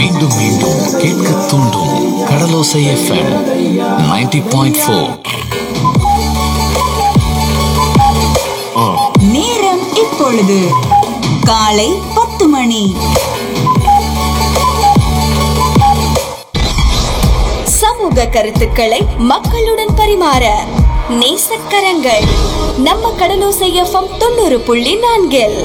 மீண்டும் மீண்டும் கேட்க தூண்டும் கடலோசை எஃப்எம் 90.4 பாயிண்ட் ஃபோர் நேரம் இப்பொழுது காலை பத்து மணி சமூக கருத்துக்களை மக்களுடன் பரிமாற நேசக்கரங்கள் நம்ம கடலோசை எஃப்எம் தொண்ணூறு புள்ளி நான்கில்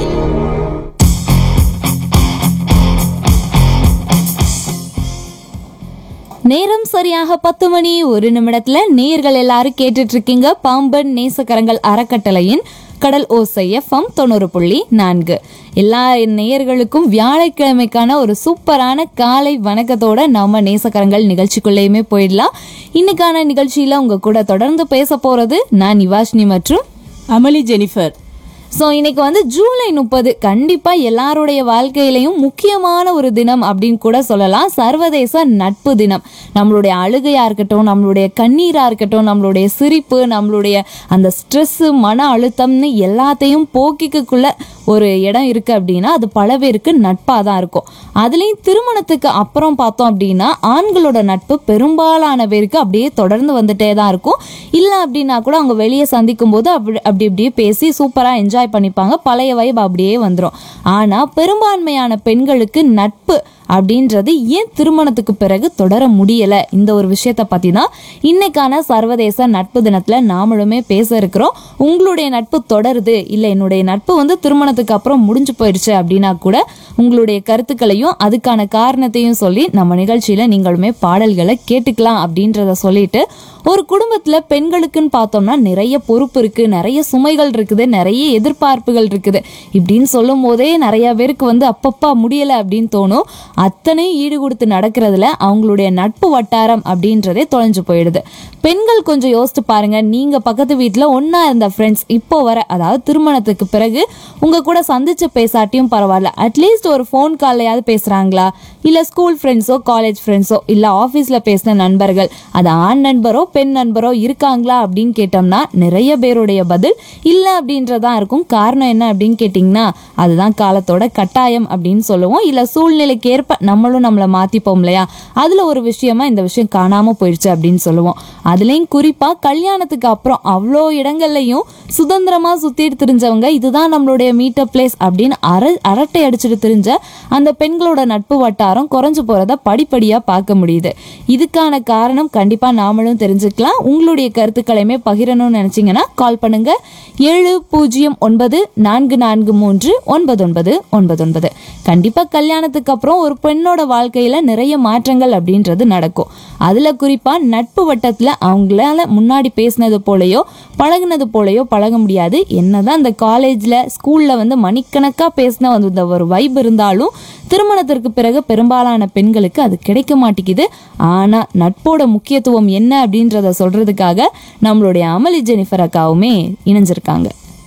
நேரம் சரியாக பத்து மணி ஒரு நிமிடத்துல நேர்கள் எல்லாரும் கேட்டுட்டு இருக்கீங்க பாம்பன் நேசக்கரங்கள் அறக்கட்டளையின் கடல் ஓசை எஃப்எம் தொண்ணூறு புள்ளி நான்கு எல்லா நேயர்களுக்கும் வியாழக்கிழமைக்கான ஒரு சூப்பரான காலை வணக்கத்தோட நாம நேசக்கரங்கள் நிகழ்ச்சிக்குள்ளேயுமே போயிடலாம் இன்னைக்கான நிகழ்ச்சியில உங்க கூட தொடர்ந்து பேச போறது நான் நிவாஷினி மற்றும் அமளி ஜெனிஃபர் ஸோ இன்னைக்கு வந்து ஜூலை முப்பது கண்டிப்பா எல்லாருடைய வாழ்க்கையிலையும் முக்கியமான ஒரு தினம் அப்படின்னு கூட சொல்லலாம் சர்வதேச நட்பு தினம் நம்மளுடைய அழுகையா இருக்கட்டும் நம்மளுடைய கண்ணீரா இருக்கட்டும் நம்மளுடைய சிரிப்பு நம்மளுடைய அந்த ஸ்ட்ரெஸ் மன அழுத்தம்னு எல்லாத்தையும் போக்கிக்கக்குள்ள ஒரு இடம் இருக்கு அப்படின்னா அது பல பேருக்கு நட்பாக தான் இருக்கும் அதுலேயும் திருமணத்துக்கு அப்புறம் பார்த்தோம் அப்படின்னா ஆண்களோட நட்பு பெரும்பாலான பேருக்கு அப்படியே தொடர்ந்து வந்துட்டே தான் இருக்கும் இல்லை அப்படின்னா கூட அவங்க வெளியே சந்திக்கும் போது அப்படி அப்படி இப்படியே பேசி சூப்பராக என்ஜாய் பண்ணிப்பாங்க பழைய வைப் அப்படியே வந்துடும் ஆனால் பெரும்பான்மையான பெண்களுக்கு நட்பு அப்படின்றது ஏன் திருமணத்துக்கு பிறகு தொடர முடியல இந்த ஒரு விஷயத்த பத்தி தான் இன்னைக்கான சர்வதேச நட்பு தினத்துல நாமளுமே பேச இருக்கிறோம் உங்களுடைய நட்பு தொடருது இல்ல என்னுடைய நட்பு வந்து திருமணத்துக்கு அப்புறம் முடிஞ்சு போயிடுச்சு அப்படின்னா கூட உங்களுடைய கருத்துக்களையும் அதுக்கான காரணத்தையும் சொல்லி நம்ம நிகழ்ச்சியில நீங்களுமே பாடல்களை கேட்டுக்கலாம் அப்படின்றத சொல்லிட்டு ஒரு குடும்பத்துல பெண்களுக்குன்னு பார்த்தோம்னா நிறைய பொறுப்பு இருக்கு நிறைய சுமைகள் இருக்குது நிறைய எதிர்பார்ப்புகள் இருக்குது இப்படின்னு சொல்லும் போதே நிறைய பேருக்கு வந்து அப்பப்பா முடியல அப்படின்னு தோணும் அத்தனையும் ஈடு கொடுத்து நடக்கிறதுல அவங்களுடைய நட்பு வட்டாரம் அப்படின்றதே தொலைஞ்சு போயிடுது பெண்கள் கொஞ்சம் யோசித்து பாருங்க நீங்க பக்கத்து வீட்டுல ஒண்ணா இருந்த ஃப்ரெண்ட்ஸ் இப்போ வர அதாவது திருமணத்துக்கு பிறகு உங்க கூட சந்திச்சு பேசாட்டியும் பரவாயில்ல அட்லீஸ்ட் ஒரு ஃபோன் கால்லையாவது பேசுறாங்களா இல்ல ஸ்கூல் ஃப்ரெண்ட்ஸோ காலேஜ் ஃப்ரெண்ட்ஸோ இல்ல ஆஃபீஸ்ல பேசின நண்பர்கள் அது ஆண் நண்பரோ பெண் நண்பரோ இருக்காங்களா அப்படின்னு கேட்டோம்னா நிறைய பேருடைய பதில் இல்ல அப்படின்றதா இருக்கும் காரணம் என்ன அப்படின்னு கேட்டிங்கன்னா அதுதான் காலத்தோட கட்டாயம் அப்படின்னு சொல்லுவோம் இல்ல சூழ்நிலைக்கு ஏற்ப நம்மளும் நம்மளை மாத்திப்போம் இல்லையா அதுல ஒரு விஷயமா இந்த விஷயம் காணாம போயிடுச்சு அப்படின்னு சொல்லுவோம் அதுலயும் குறிப்பா கல்யாணத்துக்கு அப்புறம் அவ்வளோ இடங்கள்லயும் சுதந்திரமா சுத்திட்டு தெரிஞ்சவங்க இதுதான் நம்மளுடைய மீட்டப் பிளேஸ் அப்படின்னு அர அரட்டை அடிச்சுட்டு தெரிஞ்ச அந்த பெண்களோட நட்பு வட்டாரம் குறைஞ்சு போறத படிப்படியா பார்க்க முடியுது இதுக்கான காரணம் கண்டிப்பா நாமளும் தெரிஞ்சுக்கலாம் உங்களுடைய கருத்துக்களையுமே பகிரணும்னு நினைச்சீங்கன்னா கால் பண்ணுங்க ஏழு பூஜ்ஜியம் ஒன்பது நான்கு நான்கு மூன்று ஒன்பது ஒன்பது ஒன்பது ஒன்பது கண்டிப்பா கல்யாணத்துக்கு அப்புறம் ஒரு பெண்ணோட வாழ்க்கையில நிறைய மாற்றங்கள் அப்படின்றது நடக்கும் அதுல குறிப்பா நட்பு வட்டத்துல அவங்களால முன்னாடி பேசினது போலயோ பழகுனது போலயோ பழக முடியாது என்னதான் அந்த காலேஜ்ல ஸ்கூல்ல வந்து மணிக்கணக்கா பேசின அந்த ஒரு வைப் இருந்தாலும் திருமணத்திற்கு பிறகு பெரும்பாலான பெண்களுக்கு அது கிடைக்க மாட்டேங்குது ஆனா நட்போட முக்கியத்துவம் என்ன அப்படின்றத சொல்றதுக்காக நம்மளுடைய அமளி ஜெனிஃபர் அக்காவுமே இணைஞ்சிருக்காங்க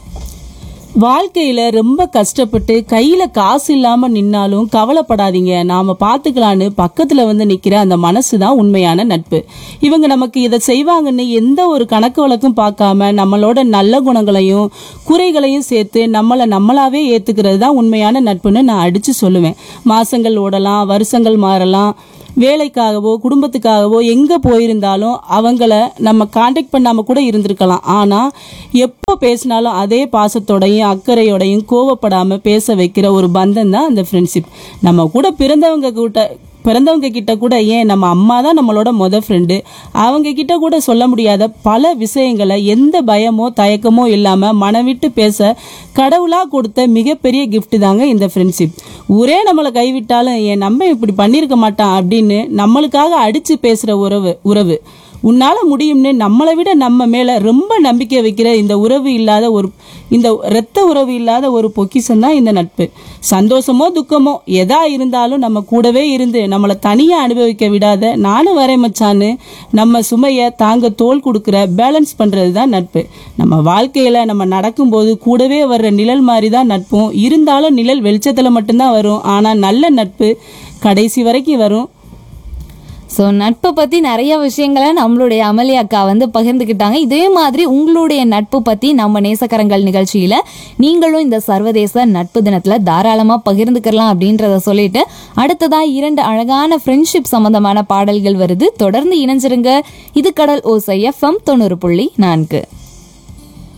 வாழ்க்கையில ரொம்ப கஷ்டப்பட்டு கையில காசு இல்லாம நின்னாலும் கவலைப்படாதீங்க நாம பாத்துக்கலான்னு பக்கத்துல வந்து நிக்கிற அந்த மனசு தான் உண்மையான நட்பு இவங்க நமக்கு இதை செய்வாங்கன்னு எந்த ஒரு கணக்கு வழக்கும் பார்க்காம நம்மளோட நல்ல குணங்களையும் குறைகளையும் சேர்த்து நம்மளை நம்மளாவே ஏத்துக்கிறது தான் உண்மையான நட்புன்னு நான் அடிச்சு சொல்லுவேன் மாசங்கள் ஓடலாம் வருஷங்கள் மாறலாம் வேலைக்காகவோ குடும்பத்துக்காகவோ எங்கே போயிருந்தாலும் அவங்கள நம்ம காண்டாக்ட் பண்ணாமல் கூட இருந்திருக்கலாம் ஆனால் எப்போ பேசினாலும் அதே பாசத்தோடையும் அக்கறையோடையும் கோவப்படாமல் பேச வைக்கிற ஒரு பந்தம் தான் அந்த ஃப்ரெண்ட்ஷிப் நம்ம கூட பிறந்தவங்க கூட்ட பிறந்தவங்க கிட்ட கூட ஏன் நம்ம அம்மா தான் நம்மளோட முத ஃப்ரெண்டு அவங்க கிட்ட கூட சொல்ல முடியாத பல விஷயங்களை எந்த பயமோ தயக்கமோ இல்லாம மனம் விட்டு பேச கடவுளா கொடுத்த மிகப்பெரிய gift தாங்க இந்த ஃப்ரெண்ட்ஷிப் ஊரே நம்மளை கைவிட்டாலும் என் நம்ம இப்படி பண்ணியிருக்க மாட்டான் அப்படின்னு நம்மளுக்காக அடிச்சு பேசுற உறவு உறவு உன்னால முடியும்னு நம்மளை விட நம்ம மேல ரொம்ப நம்பிக்கை வைக்கிற இந்த உறவு இல்லாத ஒரு இந்த இரத்த உறவு இல்லாத ஒரு பொக்கிஷம் தான் இந்த நட்பு சந்தோஷமோ துக்கமோ எதா இருந்தாலும் நம்ம கூடவே இருந்து நம்மளை தனியா அனுபவிக்க விடாத நானும் வரேன் மச்சான்னு நம்ம சுமையை தாங்க தோல் கொடுக்குற பேலன்ஸ் பண்றது தான் நட்பு நம்ம வாழ்க்கையில நம்ம நடக்கும்போது கூடவே வர்ற நிழல் மாதிரி தான் நட்பும் இருந்தாலும் நிழல் வெளிச்சத்துல மட்டும்தான் வரும் ஆனா நல்ல நட்பு கடைசி வரைக்கும் வரும் ஸோ நட்பை பற்றி நிறைய விஷயங்களை நம்மளுடைய அமளி அக்கா வந்து பகிர்ந்துக்கிட்டாங்க இதே மாதிரி உங்களுடைய நட்பு பற்றி நம்ம நேசக்கரங்கள் நிகழ்ச்சியில் நீங்களும் இந்த சர்வதேச நட்பு தினத்தில் தாராளமாக பகிர்ந்துக்கலாம் அப்படின்றத சொல்லிட்டு அடுத்ததாக இரண்டு அழகான ஃப்ரெண்ட்ஷிப் சம்பந்தமான பாடல்கள் வருது தொடர்ந்து இணைஞ்சிருங்க இது கடல் ஓசை எஃப்எம் தொண்ணூறு புள்ளி நான்கு